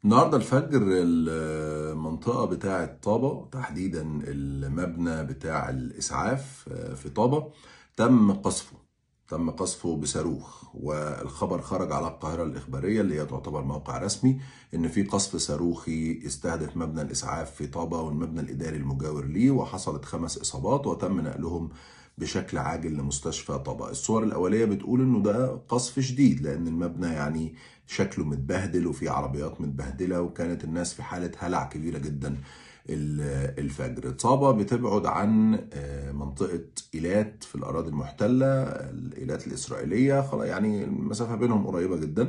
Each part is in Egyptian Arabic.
النهارده الفجر المنطقة بتاعة طابة تحديدا المبنى بتاع الإسعاف في طابة تم قصفه تم قصفه بصاروخ والخبر خرج على القاهرة الإخبارية اللي هي تعتبر موقع رسمي إن في قصف صاروخي استهدف مبنى الإسعاف في طابة والمبنى الإداري المجاور ليه وحصلت خمس إصابات وتم نقلهم بشكل عاجل لمستشفى طابة الصور الأولية بتقول إنه ده قصف شديد لأن المبنى يعني شكله متبهدل وفي عربيات متبهدلة وكانت الناس في حالة هلع كبيرة جدا الفجر طابة بتبعد عن منطقة إيلات في الأراضي المحتلة الإيلات الإسرائيلية خلاص يعني المسافة بينهم قريبة جدا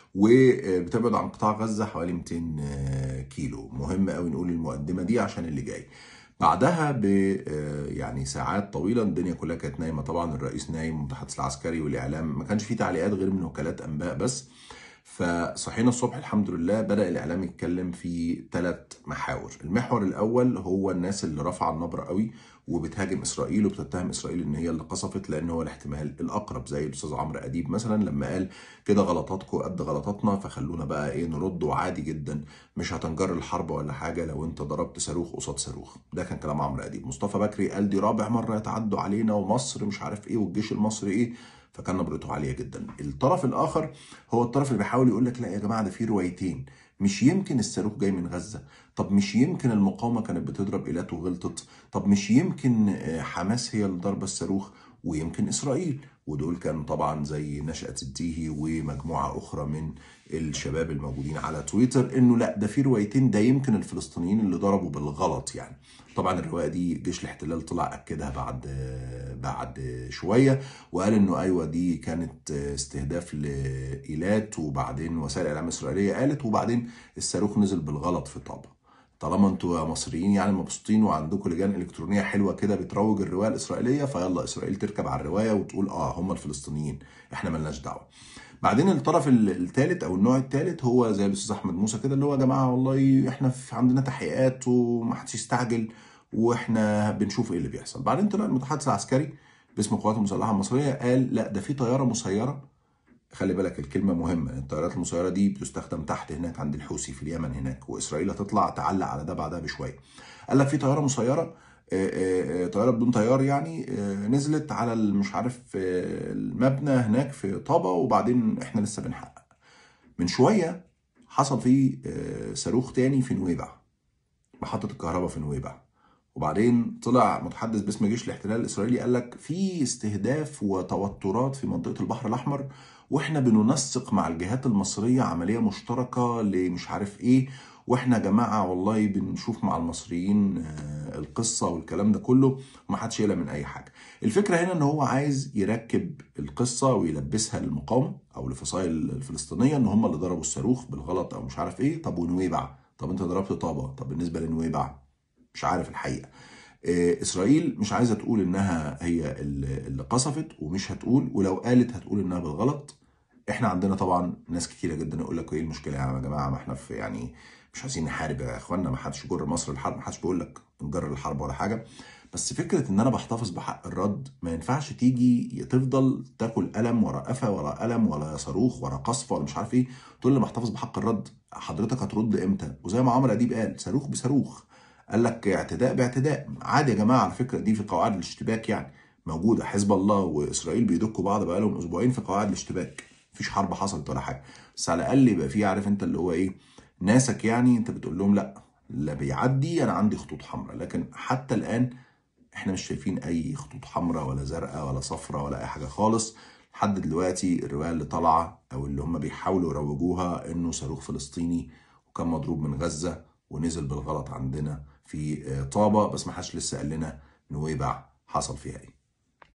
وبتبعد عن قطاع غزة حوالي 200 كيلو مهم قوي نقول المقدمة دي عشان اللي جاي بعدها ب يعني ساعات طويله الدنيا كلها كانت نايمه طبعا الرئيس نايم المتحدث العسكري والاعلام ما كانش فيه تعليقات غير من وكالات انباء بس فصحينا الصبح الحمد لله بدا الاعلام يتكلم في ثلاث محاور المحور الاول هو الناس اللي رافعه النبره قوي وبتهاجم اسرائيل وبتتهم اسرائيل ان هي اللي قصفت لان هو الاحتمال الاقرب زي الاستاذ عمرو اديب مثلا لما قال كده غلطاتكم قد غلطاتنا فخلونا بقى ايه نرد وعادي جدا مش هتنجر الحرب ولا حاجه لو انت ضربت صاروخ قصاد صاروخ ده كان كلام عمرو اديب مصطفى بكري قال دي رابع مره يتعدوا علينا ومصر مش عارف ايه والجيش المصري ايه فكان نبرته عاليه جدا الطرف الاخر هو الطرف اللي بيحاول يقول لك لا يا جماعه ده في روايتين مش يمكن الصاروخ جاي من غزه طب مش يمكن المقاومه كانت بتضرب ايلات وغلطت طب مش يمكن حماس هي اللي ضربه الصاروخ ويمكن اسرائيل ودول كانوا طبعا زي نشأة التيهي ومجموعة أخرى من الشباب الموجودين على تويتر إنه لا ده في روايتين ده يمكن الفلسطينيين اللي ضربوا بالغلط يعني طبعا الرواية دي جيش الاحتلال طلع أكدها بعد بعد شوية وقال إنه أيوة دي كانت استهداف لإيلات وبعدين وسائل الإعلام الإسرائيلية قالت وبعدين الصاروخ نزل بالغلط في طابة طالما انتوا مصريين يعني مبسوطين وعندكم لجان الكترونيه حلوه كده بتروج الروايه الاسرائيليه فيلا اسرائيل تركب على الروايه وتقول اه هم الفلسطينيين احنا ملناش دعوه. بعدين الطرف الثالث او النوع الثالث هو زي الاستاذ احمد موسى كده اللي هو يا جماعه والله احنا في عندنا تحقيقات ومحدش يستعجل واحنا بنشوف ايه اللي بيحصل. بعدين طلع المتحدث العسكري باسم القوات المسلحه المصريه قال لا ده في طياره مسيره خلي بالك الكلمة مهمة الطيارات المسيرة دي بتستخدم تحت هناك عند الحوثي في اليمن هناك وإسرائيل هتطلع تعلق على ده بعدها بشوية قال لك في طيارة مسيرة طيارة بدون طيار يعني نزلت على مش عارف المبنى هناك في طابة وبعدين احنا لسه بنحقق من شوية حصل في صاروخ تاني في نويبع محطة الكهرباء في نويبع وبعدين طلع متحدث باسم جيش الاحتلال الاسرائيلي قال لك في استهداف وتوترات في منطقه البحر الاحمر واحنا بننسق مع الجهات المصريه عمليه مشتركه لمش عارف ايه واحنا يا جماعه والله بنشوف مع المصريين القصه والكلام ده كله وما حدش يقلق من اي حاجه. الفكره هنا ان هو عايز يركب القصه ويلبسها للمقاومه او للفصائل الفلسطينيه ان هم اللي ضربوا الصاروخ بالغلط او مش عارف ايه طب ونويبع طب انت ضربت طابه طب بالنسبه لنويبع مش عارف الحقيقه اسرائيل مش عايزه تقول انها هي اللي قصفت ومش هتقول ولو قالت هتقول انها بالغلط احنا عندنا طبعا ناس كتيره جدا يقول لك ايه المشكله يا جماعه ما احنا في يعني مش عايزين نحارب يا اخوانا ما حدش يجر مصر الحرب ما حدش بيقول لك نجر الحرب ولا حاجه بس فكره ان انا بحتفظ بحق الرد ما ينفعش تيجي تفضل تاكل قلم ورا قفا ورا قلم ولا صاروخ ورا قصف ولا مش عارف ايه تقول لي بحتفظ بحق الرد حضرتك هترد امتى وزي ما عمرو اديب قال صاروخ بصاروخ قال لك اعتداء باعتداء عادي يا جماعه على فكره دي في قواعد الاشتباك يعني موجوده حزب الله واسرائيل بيدكوا بعض بقالهم اسبوعين في قواعد الاشتباك مفيش حرب حصلت ولا حاجه بس على الاقل يبقى في عارف انت اللي هو ايه ناسك يعني انت بتقول لهم لا لا بيعدي انا عندي خطوط حمراء لكن حتى الان احنا مش شايفين اي خطوط حمراء ولا زرقاء ولا صفراء ولا اي حاجه خالص لحد دلوقتي الروايه اللي طالعه او اللي هم بيحاولوا يروجوها انه صاروخ فلسطيني وكان مضروب من غزه ونزل بالغلط عندنا في طابه بس ما حدش لسه قال لنا نويبع حصل فيها ايه